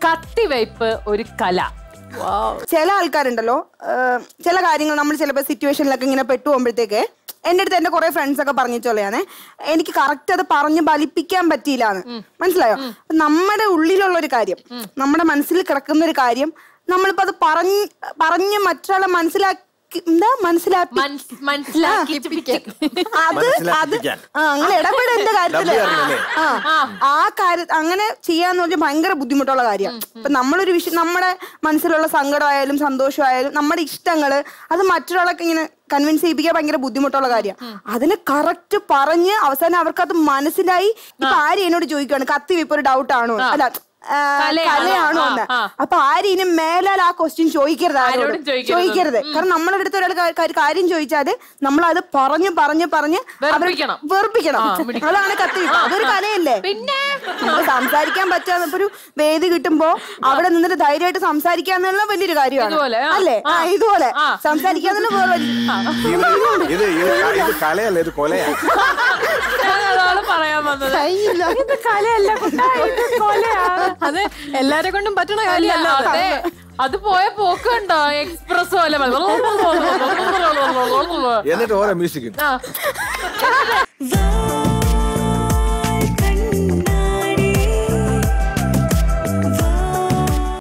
കത്തിവയ്പ് ഒരു കല ചില ആൾക്കാരുണ്ടല്ലോ ഏഹ്, ചില കാര്യങ്ങൾ നമ്മൾ ചിലപ്പോൾ സിറ്റുവേഷനിലൊക്കെ ഇങ്ങനെ പെട്ടു പോകുമ്പോഴത്തേക്ക് എൻ്റെ അടുത്ത് എൻ്റെ കുറെ ഫ്രണ്ട്സ് ഒക്കെ പറഞ്ഞിട്ടുള്ളതാണ് എനിക്ക് കറക്റ്റ് അത് പറഞ്ഞ് ബലിപ്പിക്കാൻ പറ്റിയില്ലാന്ന് മനസ്സിലായോ അപ്പൊ നമ്മുടെ ഉള്ളിലുള്ള ഒരു കാര്യം നമ്മുടെ മനസ്സിൽ കിടക്കുന്ന ഒരു കാര്യം നമ്മളിപ്പോ അത് പറഞ്ഞ് പറഞ്ഞ് മറ്റൊരാളെ മനസ്സിലാക്കി എന്താ മനസ്സിലാക്കി മനസ്- മനസ്സിലാക്കിപ്പിക്കാൻ. അത് അത് മനസ്സിലാക്കിപ്പിക്കാൻ. ആ അങ്ങനെ ഇടപെടേണ്ട കാര്യത്തില് ഡബ്ല്യു അറിഞ്ഞല്ലേ? ആ ആ കാര്യം അങ്ങനെ ചെയ്യാന്ന് പറഞ്ഞാൽ ഭയങ്കര ബുദ്ധിമുട്ടുള്ള കാര്യമാണ് ഇപ്പൊ നമ്മളൊരു വിഷയം നമ്മുടെ മനസ്സിലുള്ള സങ്കടമായാലും സന്തോഷമായാലും നമ്മുടെ ഇഷ്ടങ്ങള് അത് മറ്റൊരാളൊക്കെ ഇങ്ങനെ കൺവിൻസ് ചെയ്യിപ്പിക്കാൻ ഭയങ്കര ബുദ്ധിമുട്ടുള്ള കാര്യമാണ് അതിന് കറക്റ്റ് പറഞ്ഞ് അവസാനം അവർക്ക് അത് മനസ്സിലായി ഇപ്പൊ ആര് എന്നോട് ചോദിക്കുകയാണ് കത്തി ഇപ്പൊ ഒരു ഡൗട്ട് ആണോ അല്ല ആ, കലയാണോ? കലയാണോ ആ, എന്ന് ആ. അപ്പൊ ആരും ഇനി മേലാൽ ആ ക്വസ്റ്റ്യൻ ചോദിക്കരുത് ആരോടും ആരോടും ചോദിക്കരുത്. ചോദിക്കരുത് കാരണം നമ്മളുടെ അടുത്ത് ഒരാൾ കാ- കാ- കാര്യം ചോദിച്ചാല് നമ്മൾ അത് പറഞ്ഞു പറഞ്ഞു പറഞ്ഞ് അവരെ വെറുപ്പിക്കണം. വെറുപ്പിക്കണം ആ, മിടുക്കി. അതാണ് കത്തി അതൊരു കലയല്ലേ പിന്നെ നമുക്ക് സംസാരിക്കാൻ പറ്റാതെ ഇപ്പൊ ഒരു വേദി കിട്ടുമ്പോ അവിടെ നിന്നിട്ട് ധൈര്യമായിട്ട് സംസാരിക്കാന്നുള്ള വലിയൊരു കാര്യമാണ് ഇതുപോലെ, ആ, അല്ലേ ആ ആ, ഇതുപോലെ ആ. സംസാരിക്കാന്നുള്ള വേറെ വലിയ- ഇത് ഇത് ഇത് ഇത് കലയല്ല ഇത് കൊലയാ ഞാൻ അതാണ് പറയാൻ വന്നത് ഇത് കലയല്ല കുട്ടാ, ഇത് കൊലയാണ്. അത് എല്ലാരെ കൊണ്ടും പറ്റണ കാര്യമല്ല അത്. അതെ അത് പോയ പോക്ക് കണ്ടോ എക്സ്പ്രസ് പോലെ എന്നിട്ട് ഓരോ മ്യൂസിക് ആ The